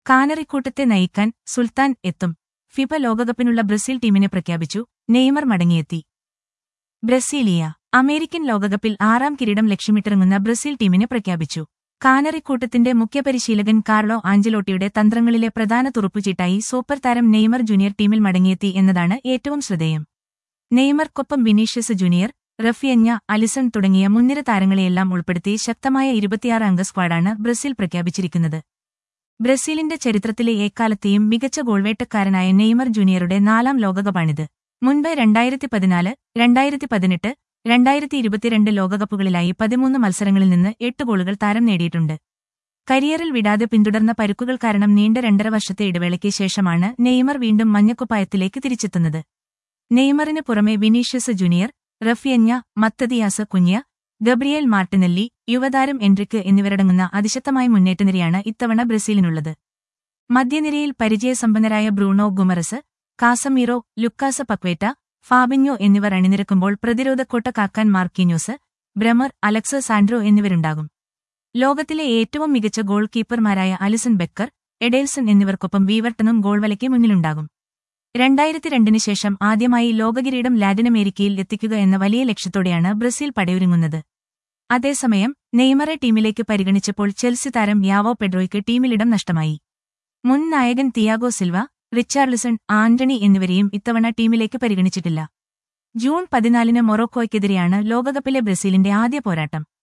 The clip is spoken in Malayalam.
കാനറിക്കൂട്ടത്തെ നയിക്കാൻ സുൽത്താൻ എത്തും ഫിഫ ലോകകപ്പിനുള്ള ബ്രസീൽ ടീമിനെ പ്രഖ്യാപിച്ചു നെയ്മർ മടങ്ങിയെത്തി ബ്രസീലിയ അമേരിക്കൻ ലോകകപ്പിൽ ആറാം കിരീടം ലക്ഷ്യമിട്ടിറങ്ങുന്ന ബ്രസീൽ ടീമിനെ പ്രഖ്യാപിച്ചു കാനറിക്കൂട്ടത്തിന്റെ മുഖ്യപരിശീലകൻ കാർലോ ആഞ്ചലോട്ടിയുടെ തന്ത്രങ്ങളിലെ പ്രധാന തുറുപ്പുചീട്ടായി സൂപ്പർ താരം നെയ്മർ ജൂനിയർ ടീമിൽ മടങ്ങിയെത്തി എന്നതാണ് ഏറ്റവും ശ്രദ്ധേയം നെയ്മർക്കൊപ്പം വിനീഷ്യസ് ജൂനിയർ റഫിയഞ്ഞ അലിസൺ തുടങ്ങിയ മുൻനിര താരങ്ങളെയെല്ലാം ഉൾപ്പെടുത്തി ശക്തമായ ഇരുപത്തിയാറ് അംഗ സ്ക്വാഡാണ് ബ്രസീൽ പ്രഖ്യാപിച്ചിരിക്കുന്നത് ബ്രസീലിന്റെ ചരിത്രത്തിലെ എക്കാലത്തെയും മികച്ച ഗോൾവേട്ടക്കാരനായ നെയ്മർ ജൂനിയറുടെ നാലാം ലോകകപ്പാണിത് മുൻപ് രണ്ടായിരത്തി പതിനാല് രണ്ടായിരത്തി പതിനെട്ട് രണ്ടായിരത്തി ഇരുപത്തിരണ്ട് ലോകകപ്പുകളിലായി പതിമൂന്ന് മത്സരങ്ങളിൽ നിന്ന് എട്ട് ഗോളുകൾ താരം നേടിയിട്ടുണ്ട് കരിയറിൽ വിടാതെ പിന്തുടർന്ന പരുക്കുകൾ കാരണം നീണ്ട രണ്ടര വർഷത്തെ ഇടവേളയ്ക്ക് ശേഷമാണ് നെയ്മർ വീണ്ടും മഞ്ഞക്കുപ്പായത്തിലേക്ക് തിരിച്ചെത്തുന്നത് നെയ്മറിന് പുറമെ വിനീഷ്യസ് ജൂനിയർ റഫിയഞ്ഞ മത്തതിയാസ് കുഞ്ഞ് ഗബ്രിയേൽ മാർട്ടിനെല്ലി യുവതാരം എൻട്രിക്ക് എന്നിവരടങ്ങുന്ന അതിശക്തമായ മുന്നേറ്റനിരയാണ് ഇത്തവണ ബ്രസീലിനുള്ളത് മധ്യനിരയിൽ പരിചയസമ്പന്നരായ Bruno Guimaraes Casemiro Lucas Paqueta Fabinho എന്നിവർ അണിനിരക്കുമ്പോൾ പ്രതിരോധക്കോട്ട കാക്കാൻ മാർക്കിന്യോസ് ബ്രമർ അലക്സ് സാൻഡ്രോ എന്നിവരുണ്ടാകും ലോകത്തിലെ ഏറ്റവും മികച്ച ഗോൾ കീപ്പർമാരായ അലിസൺ ബെക്കർ എഡേൽസൺ എന്നിവർക്കൊപ്പം വീവർട്ടനും ഗോൾവലയ്ക്ക് മുന്നിലുണ്ടാകും രണ്ടായിരത്തി രണ്ടിന് ശേഷം ആദ്യമായി ലോകകിരീടം ലാറ്റിനമേരിക്കയിൽ എത്തിക്കുക എന്ന വലിയ ലക്ഷ്യത്തോടെയാണ് ബ്രസീൽ പടയൊരുങ്ങുന്നത് അതേസമയം നെയ്മറെ ടീമിലേക്ക് പരിഗണിച്ചപ്പോൾ ചെൽസി താരം യാവോ പെഡ്രോയ്ക്ക് ടീമിലിടം നഷ്ടമായി മുൻ നായകൻ തിയാഗോ സിൽവ റിച്ചാർലിസൺ ആന്റണി എന്നിവരെയും ഇത്തവണ ടീമിലേക്ക് പരിഗണിച്ചിട്ടില്ല ജൂൺ പതിനാലിന് മൊറോക്കോയ്ക്കെതിരെയാണ് ലോകകപ്പിലെ ബ്രസീലിന്റെ ആദ്യ പോരാട്ടം